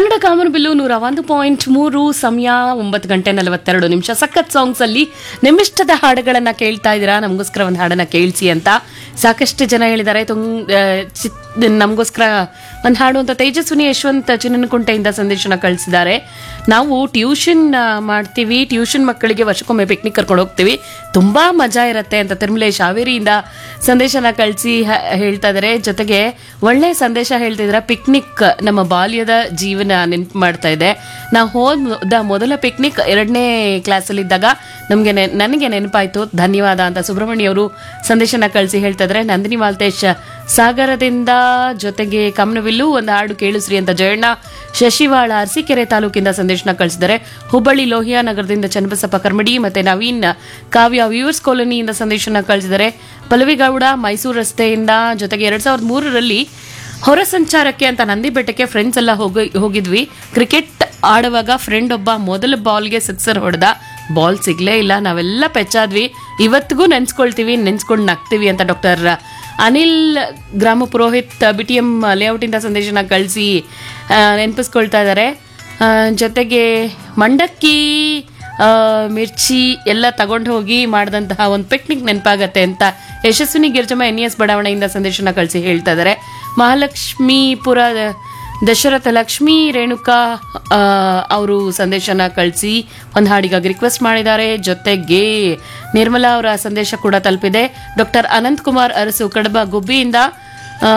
Kannada common bill ನೂರ ಒಂದು point ಮೂರು ಸಮಯ ಒಂಬತ್ತು ಗಂಟೆ ನಲವತ್ತೆರಡು ನಿಮಿಷ ಸಖತ್ ಸಾಂಗ್ಸ್ ಅಲ್ಲಿ ನಿಮ್ಮಿಷ್ಟದ ಹಾಡುಗಳನ್ನ ಕೇಳ್ತಾ ಇದ್ದೀರಾ ನಮಗೋಸ್ಕರ ಒಂದು ಹಾಡನ್ನ ಕೇಳಿಸಿ ಅಂತ ಸಾಕಷ್ಟು ಜನ ಹೇಳಿದ್ದಾರೆ ತುಂಗ್ ಆ, ಚಿತ್ ನಮಗೋಸ್ಕರ ಒಂದು ಹಾಡು ಅಂತ ತೇಜಸ್ವಿನಿ ಯಶವಂತ್ ಚಿನ್ನನಕುಂಟೆಯಿಂದ ಸಂದೇಶನ ಕಳಿಸಿದ್ದಾರೆ ನಾವು ಟ್ಯೂಷನ್ ಮಾಡ್ತೀವಿ ಟ್ಯೂಷನ್ ಮಕ್ಕಳಿಗೆ ವರ್ಷಕ್ಕೊಮ್ಮೆ ಪಿಕ್ನಿಕ್ ಕರ್ಕೊಂಡು ಹೋಗ್ತೀವಿ ತುಂಬಾ ಮಜಾ ಇರುತ್ತೆ ಅಂತ ತಿರುಮಲೇಶ್ ಹಾವೇರಿಯಿಂದ ಸಂದೇಶನ ಕಳಿಸಿ ಹೇಳ್ತಾ ಇದ್ದಾರೆ ಜೊತೆಗೆ ಒಳ್ಳೆ ಸಂದೇಶ ಹೇಳ್ತಿದ್ರ ಪಿಕ್ನಿಕ್ ನಮ್ಮ ಬಾಲ್ಯದ ಜೀವನ ನೆನಪು ಮಾಡ್ತಾ ಇದೆ ನಾವು ಹೋದ ಮೊದಲ ಪಿಕ್ನಿಕ್ ಎರಡನೇ ಕ್ಲಾಸಲ್ಲಿ ಇದ್ದಾಗ ನಮಗೆ ನನಗೆ ನೆನಪಾಯ್ತು ಧನ್ಯವಾದ ಅಂತ ಸುಬ್ರಹ್ಮಣ್ಯ ಅವರು ಸಂದೇಶನ ಕಳಿಸಿ ಹೇಳ್ತಾ ಇದ್ದಾರೆ ನಂದಿನಿ ಮಾಲ್ತೇಶ್ ಸಾಗರದಿಂದ ಜೊತೆಗೆ ಕಮನವಿಲ್ಲು ಒಂದು ಹಾಡು ಕೇಳಿಸ್ರಿ ಅಂತ ಜಯಣ್ಣ ಶಶಿವಾಳ ಅರಸೀಕೆರೆ ತಾಲೂಕಿಂದ ಸಂದೇಶನ ಕಳಿಸಿದ್ದಾರೆ ಹುಬ್ಬಳ್ಳಿ ಲೋಹಿಯಾ ನಗರದಿಂದ ಚನ್ನಬಸಪ್ಪ ಕರ್ಮಡಿ ಮತ್ತೆ ನವೀನ್ ಕಾವ್ಯ ವ್ಯೂವರ್ಸ್ ಕಾಲೋನಿಯಿಂದ ಸಂದೇಶನ ಕಳಿಸಿದ್ದಾರೆ ಪಲ್ಲವಿಗೌಡ ಮೈಸೂರು ರಸ್ತೆಯಿಂದ ಜೊತೆಗೆ ಎರಡ್ ಸಾವಿರದ ಮೂರರಲ್ಲಿ ಹೊರ ಸಂಚಾರಕ್ಕೆ ಅಂತ ನಂದಿ ಬೆಟ್ಟಕ್ಕೆ ಫ್ರೆಂಡ್ಸ್ ಎಲ್ಲ ಹೋಗಿ ಹೋಗಿದ್ವಿ ಕ್ರಿಕೆಟ್ ಆಡುವಾಗ ಫ್ರೆಂಡ್ ಒಬ್ಬ ಮೊದಲ ಬಾಲ್ಗೆ ಸಿಕ್ಸರ್ ಹೊಡೆದ ಬಾಲ್ ಸಿಗ್ಲೇ ಇಲ್ಲ ನಾವೆಲ್ಲ ಪೆಚ್ಚಾದ್ವಿ ಇವತ್ತಿಗೂ ನೆನ್ಸ್ಕೊಳ್ತೀವಿ ನೆನ್ಸ್ಕೊಂಡು ನಗ್ತೀವಿ ಅಂತ doctor Anil Grama Purohit B T M ಲೇಔಟಿಂದ ಸಂದೇಶನ ಕಳಿಸಿ ನೆನಪಿಸ್ಕೊಳ್ತಾ ಇದ್ದಾರೆ ಆ, ಜೊತೆಗೆ ಮಂಡಕ್ಕಿ ಆ, ಮಿರ್ಚಿ ಎಲ್ಲ ತಗೊಂಡು ಹೋಗಿ ಮಾಡಿದಂತಹ ಒಂದು ಪಿಕ್ನಿಕ್ ನೆನಪಾಗತ್ತೆ ಅಂತ ಯಶಸ್ವಿನಿ ಗಿರ್ಜಮ್ಮ ಎನ್ ಎಸ್ ಬಡಾವಣೆಯಿಂದ ಸಂದೇಶನ ಕಳಿಸಿ ಹೇಳ್ತಾ ಇದ್ದಾರೆ ಮಹಾಲಕ್ಷ್ಮೀಪುರ ದಶರಥ ಲಕ್ಷ್ಮೀ ರೇಣುಕಾ ಅವರು ಸಂದೇಶನ ಕಳಿಸಿ ಒಂದು ಹಾಡಿಗಾಗಿ ರಿಕ್ವೆಸ್ಟ್ ಮಾಡಿದ್ದಾರೆ ಜೊತೆಗೆ ನಿರ್ಮಲಾ ಅವರ ಸಂದೇಶ ಕೂಡ ತಲುಪಿದೆ ಡಾಕ್ಟರ್ ಅನಂತ್ ಕುಮಾರ್ ಅರಸು ಕಡಬ ಗುಬ್ಬಿಯಿಂದ ಆ,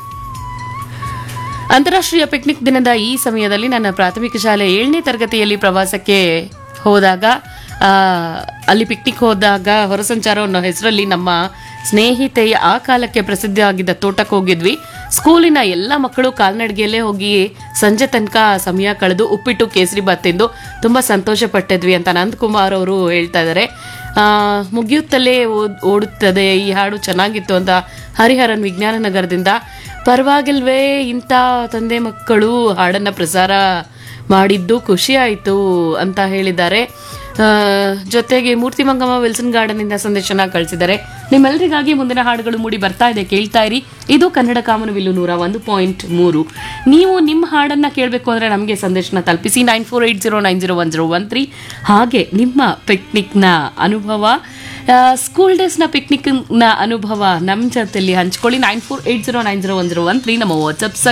ಅಂತಾರಾಷ್ಟ್ರೀಯ ಪಿಕ್ನಿಕ್ ದಿನದ ಈ ಸಮಯದಲ್ಲಿ ನನ್ನ ಪ್ರಾಥಮಿಕ ಶಾಲೆ ಏಳನೇ ತರಗತಿಯಲ್ಲಿ ಪ್ರವಾಸಕ್ಕೆ ಹೋದಾಗ ಆ, ಅಲ್ಲಿ ಪಿಕ್ನಿಕ್ ಹೋದಾಗ ಹೊರಸಂಚಾರ ಅನ್ನೋ ಹೆಸರಲ್ಲಿ ನಮ್ಮ ಸ್ನೇಹಿತೆಯ ಆ ಕಾಲಕ್ಕೆ ಪ್ರಸಿದ್ಧ ಆಗಿದ್ದ ತೋಟಕ್ಕೆ ಹೋಗಿದ್ವಿ ಸ್ಕೂಲಿನ ಎಲ್ಲ ಮಕ್ಕಳು ಕಾಲ್ನಡಿಗೆಯಲ್ಲೇ ಹೋಗಿ ಸಂಜೆ ತನಕ ಸಮಯ ಕಳೆದು ಉಪ್ಪಿಟ್ಟು ಕೇಸರಿ ಬಾತ್ ತಿಂದು ತುಂಬಾ ಸಂತೋಷ ಪಟ್ಟಿದ್ವಿ ಅಂತ ನಂದಕುಮಾರ್ ಅವರು ಹೇಳ್ತಾ ಇದ್ದಾರೆ ಆ, ಮುಗಿಯುತ್ತಲೇ ಓದ್- ಓಡುತ್ತದೆ ಈ ಹಾಡು ಚೆನ್ನಾಗಿತ್ತು ಅಂತ ಹರಿಹರನ್ ವಿಜ್ಞಾನ ನಗರದಿಂದ ಪರವಾಗಿಲ್ವೇ ಇಂಥ ತಂದೆ ಮಕ್ಕಳು ಹಾಡನ್ನ ಪ್ರಸಾರ ಮಾಡಿದ್ದು ಖುಷಿ ಆಯಿತು ಅಂತ ಹೇಳಿದ್ದಾರೆ ಆ, ಜೊತೆಗೆ ಮೂರ್ತಿ ಮಂಗಮ್ಮ ವಿಲ್ಸನ್ ಗಾರ್ಡನ್ ಇಂದ ಸಂದೇಶನ ಕಳಿಸಿದ್ದಾರೆ ನಿಮ್ಮೆಲ್ಲರಿಗಾಗಿ ಮುಂದಿನ ಹಾಡುಗಳು ಮೂಡಿ ಬರ್ತಾ ಇದೆ ಕೇಳ್ತಾ ಇರಿ ಇದು ಕನ್ನಡ ಕಾಮನವಿಲ್ಲು ನೂರ ಒಂದು ಪಾಯಿಂಟ್ ಮೂರು ನೀವು ನಿಮ್ಮ ಹಾಡನ್ನ ಕೇಳಬೇಕು ಅಂದ್ರೆ ನಮಗೆ ಸಂದೇಶನ ತಲುಪಿಸಿ nine four eight zero nine zero one zero one three ಹಾಗೆ ನಿಮ್ಮ ಪಿಕ್ನಿಕ್ನ ಅನುಭವ ಸ್ಕೂಲ್ ಡೇಸ್ನ ಪಿಕ್ನಿಕ್ನ ಅನುಭವ ನಮ್ಮ ಜೊತೆಲಿ ಹಂಚ್ಕೊಳ್ಳಿ nine four eight zero nine zero one zero one three ನಮ್ಮ ವಾಟ್ಸಪ್